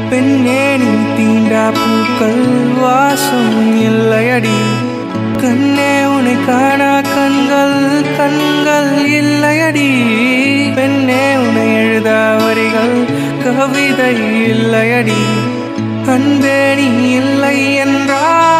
பெண்ணே நீ தீண்டா பூக்கள் வாசம் இல்லையடி கண்ணே உன்னை காணா கண்கள் கண்கள் இல்லையடி பெண்ணே உன்னை எழுதா வரிகள் கவிதை இல்லையடி அன்பே நீ இல்லை என்றா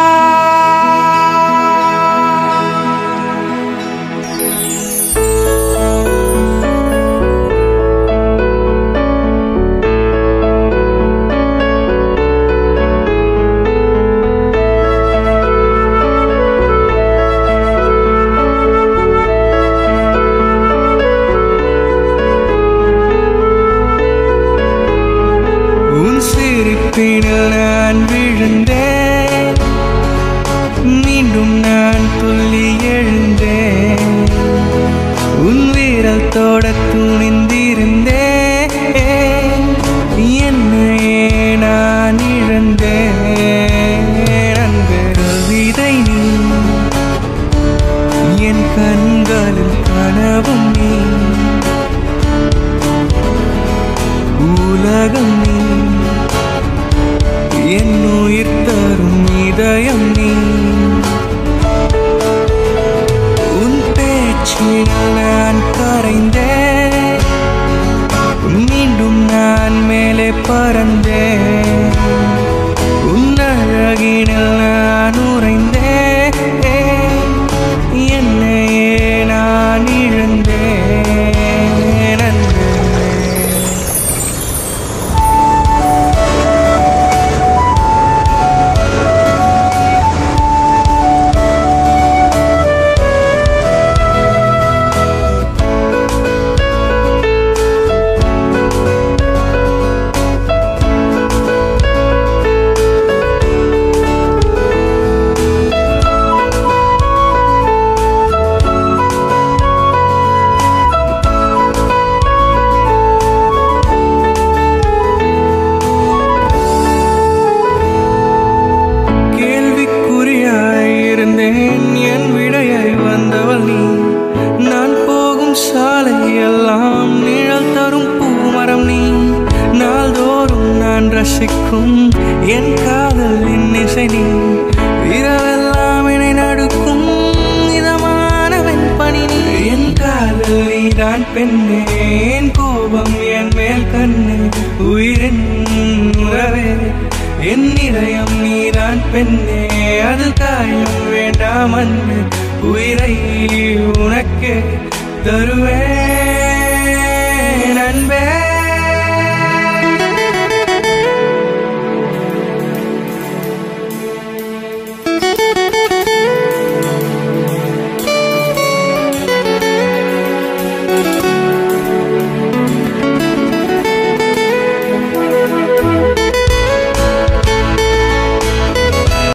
உன் சிரிப்பினில் நான் விழுந்தேன் மீண்டும் நான் துள்ளி எழுந்தேன் உன் வீரல் தோட துணிந்திருந்தேன் என்னையே நான் இழந்தேன் அன்பு விதை நீ என் கண்களில் கனவும் நீ உலகம் நீ என் உயிர் தரும் இதயம் நீ உன் பேச்சில் நான் கரைந்தேன் மீண்டும் நான் மேலே பறந்தேன் உன் அழகினில் நான் உறைந்தேன் என்னையே நான் இழந்தேன் அன்பே. கேள்விக்குறியாயிருந்தேன் என் விடையை வந்தவள் நீ நான் போகும் சாலை எல்லாம் நிழல் தரும் பூமரம் நீ நாள்தோறும் நான் ரசிக்கும் என் காதல் இசை நீ இரவெல்லாம் என்னை நடுக்கும் இதமானவன் பணி நீ என் காதல் நீதான் பெண்ணே என் கோபம் என் மேல் கண்ணே உயிரின் உறவே என் இதயம் நீதான் பெண்ணே அது காயம் வேண்டாம் அன்பு உயிரை உனக்கு தருவேன்